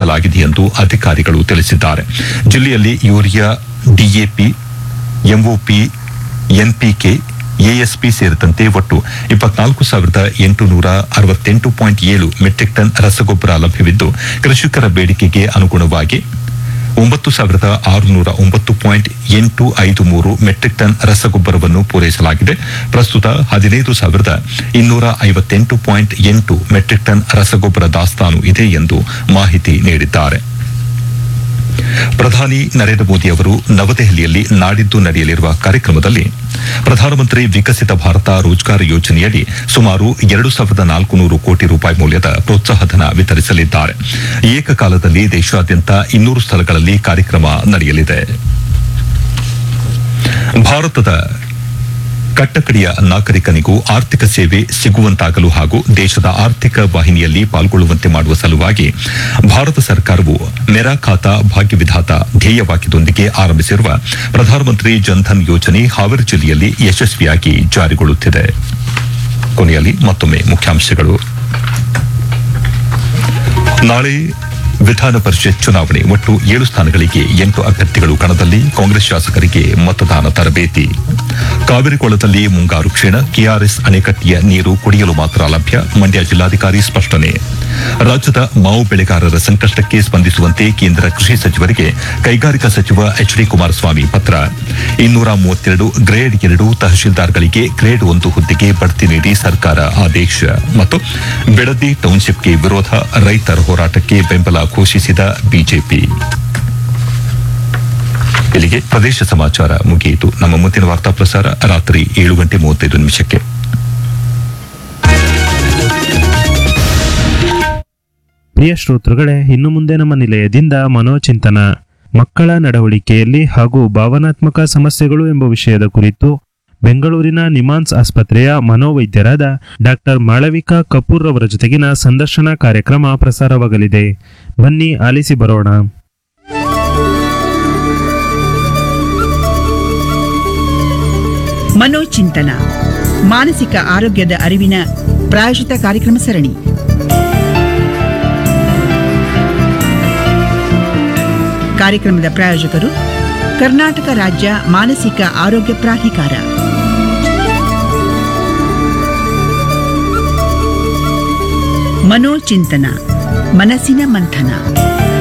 ನೀಡಲಾಗಿದೆ ಎಂದು ಅಧಿಕಾರಿಗಳು ತಿಳಿಸಿದ್ದಾರೆ ಜಿಲ್ಲೆಯಲ್ಲಿ urea DAP MOP NPK ASP ಸೇರಿದಂತೆ ಒಟ್ಟು ಇಪ್ಪತ್ನಾಲ್ಕು ಸಾವಿರದ ಎಂಟುನೂರ ಅರವತ್ತೆಂಟು ಪಾಯಿಂಟ್ ಏಳು ಮೆಟ್ರಿಕ್ ಟನ್ ರಸಗೊಬ್ಬರ ಲಭ್ಯವಿದ್ದು ಕೃಷಿಕರ ಬೇಡಿಕೆಗೆ ಅನುಗುಣವಾಗಿ ಒಂಬತ್ತು ಸಾವಿರದ ಆರುನೂರ ಒಂಬತ್ತು ಪಾಯಿಂಟ್ ಎಂಟು ಐದು ಮೂರು ಮೆಟ್ರಿಕ್ ಟನ್ ರಸಗೊಬ್ಬರವನ್ನು ಪೂರೈಸಲಾಗಿದೆ ಪ್ರಸ್ತುತ ಹದಿನೈದು ಸಾವಿರದ ಇನ್ನೂರ ಐವತ್ತೆಂಟು ಪಾಯಿಂಟ್ ಎಂಟು ಮೆಟ್ರಿಕ್ ಟನ್ ರಸಗೊಬ್ಬರ ದಾಸ್ತಾನು ಇದೆ ಎಂದು ಮಾಹಿತಿ ನೀಡಿದ್ದಾರೆ ಪ್ರಧಾನಿ ನರೇಂದ್ರ ಮೋದಿ ಅವರು ನವದೆಹಲಿಯಲ್ಲಿ ನಾಡಿದ್ದು ನಡೆಯಲಿರುವ ಕಾರ್ಯಕ್ರಮದಲ್ಲಿ ಪ್ರಧಾನಮಂತ್ರಿ ವಿಕಸಿತ ಭಾರತ ರೋಜ್ಗಾರ್ ಯೋಜನೆಯಡಿ ಸುಮಾರು ಎರಡು ಸಾವಿರದ ನಾಲ್ಕುನೂರು ಕೋಟಿ ರೂಪಾಯಿ ಮೌಲ್ಯದ ಪ್ರೋತ್ಸಾಹಧನ ವಿತರಿಸಲಿದ್ದಾರೆ ಏಕಕಾಲದಲ್ಲಿ ದೇಶಾದ್ಯಂತ ಇನ್ನೂರು ಸ್ಥಳಗಳಲ್ಲಿ ಕಾರ್ಯಕ್ರಮ ನಡೆಯಲಿದೆ ಭಾರತದ ಕಟ್ಟಕಡೆಯ ನಾಗರಿಕನಿಗೂ ಆರ್ಥಿಕ ಸೇವೆ ಸಿಗುವಂತಾಗಲು ಹಾಗೂ ದೇಶದ ಆರ್ಥಿಕ ವಾಹಿನಿಯಲ್ಲಿ ಪಾಲ್ಗೊಳ್ಳುವಂತೆ ಮಾಡುವ ಸಲುವಾಗಿ ಭಾರತ ಸರ್ಕಾರವು ಮೆರಾ ಖಾತಾ ಭಾಗ್ಯವಿಧಾತ ಧ್ಯೇಯವಾಕ್ಯದೊಂದಿಗೆ ಆರಂಭಿಸಿರುವ ಪ್ರಧಾನಮಂತ್ರಿ ಜನ್ಧನ್ ಯೋಜನೆ ಹಾವೇರಿ ಜಿಲ್ಲೆಯಲ್ಲಿ ಯಶಸ್ವಿಯಾಗಿ ಜಾರಿಗೊಳ್ಳುತ್ತಿದೆ ಕೊನೆಯಲ್ಲಿ ಮತ್ತೊಮ್ಮೆ ಮುಖ್ಯಾಂಶಗಳು ನಾಳೆ ವಿಧಾನ ಪರಿಷತ್ ಚುನಾವಣೆ ಒಟ್ಟು ಏಳು ಸ್ಥಾನಗಳಿಗೆ ಎಂಟು ಅಭ್ಯರ್ಥಿಗಳು ಕಣದಲ್ಲಿ ಕಾಂಗ್ರೆಸ್ ಶಾಸಕರಿಗೆ ಮತದಾನ ತರಬೇತಿ ಕಾವೇರಿ ಕೊಳದಲ್ಲಿ ಮುಂಗಾರು ಕ್ಷೀಣ ಕೆಆರ್ಎಸ್ ಅಣೆಕಟ್ಟೆಯ ನೀರು ಕುಡಿಯಲು ಮಾತ್ರ ಲಭ್ಯ ಮಂಡ್ಯ ಜಿಲ್ಲಾಧಿಕಾರಿ ಸ್ಪಷ್ಟನೆ ರಾಜ್ಯದ ಮಾವು ಬೆಳೆಗಾರರ ಸಂಕಷ್ಟಕ್ಕೆ ಸ್ಪಂದಿಸುವಂತೆ ಕೇಂದ್ರ ಕೃಷಿ ಸಚಿವರಿಗೆ ಕೈಗಾರಿಕಾ ಸಚಿವ ಎಚ್ ಡಿ ಕುಮಾರಸ್ವಾಮಿ ಪತ್ರ ಇನ್ನೂರ ಮೂವತ್ತೆರಡು ಗ್ರೇಡ್ ಎರಡು ತಹಶೀಲ್ದಾರ್ಗಳಿಗೆ ಗ್ರೇಡ್ ಒಂದು ಹುದ್ದೆಗೆ ಬಡ್ತಿ ನೀಡಿ ಸರ್ಕಾರ ಆದೇಶ ಮತ್ತು ಬೆಳದಿ ಟೌನ್ಶಿಪ್ಗೆ ವಿರೋಧ ರೈತರ ಹೋರಾಟಕ್ಕೆ ಬೆಂಬಲ ಘೋಷಿಸಿದ ಬಿಜೆಪಿ ಇಲ್ಲಿಗೆ ಪ್ರದೇಶ ಸಮಾಚಾರ ಮುಗಿಯಿತು ನಮ್ಮ ಮುಂದಿನ ವಾರ್ತಾ ಪ್ರಸಾರ ರಾತ್ರಿ ಏಳು ಗಂಟೆ ಮೂವತ್ತೈದು ನಿಮಿಷಕ್ಕೆ ಪ್ರಿಯ ಶ್ರೋತೃಗಳೇ ಇನ್ನು ಮುಂದೆ ನಮ್ಮ ನಿಲಯದಿಂದ ಮನೋಚಿಂತನ ಮಕ್ಕಳ ನಡವಳಿಕೆಯಲ್ಲಿ ಹಾಗೂ ಭಾವನಾತ್ಮಕ ಸಮಸ್ಯೆಗಳು ಎಂಬ ವಿಷಯದ ಕುರಿತು ಬೆಂಗಳೂರಿನ ನಿಮಾನ್ಸ್ ಆಸ್ಪತ್ರೆಯ ಮನೋವೈದ್ಯರಾದ ಡಾಕ್ಟರ್ ಮಾಳವಿಕಾ ಕಪೂರ್ ಅವರ ಜೊತೆಗಿನ ಸಂದರ್ಶನ ಕಾರ್ಯಕ್ರಮ ಪ್ರಸಾರವಾಗಲಿದೆ ಬನ್ನಿ ಆಲಿಸಿ ಬರೋಣ ಮನೋಚಿಂತನ ಮಾನಸಿಕ ಆರೋಗ್ಯದ ಅರಿವಿನ ಪ್ರಾಯೋಜಿತ ಕಾರ್ಯಕ್ರಮ ಸರಣಿ ಕಾರ್ಯಕ್ರಮದ ಪ್ರಾಯೋಜಕರು ಕರ್ನಾಟಕ ರಾಜ್ಯ ಮಾನಸಿಕ ಆರೋಗ್ಯ ಪ್ರಾಧಿಕಾರ ಮನೋಚಿಂತನ ಮನಸ್ಸಿನ ಮಂಥನ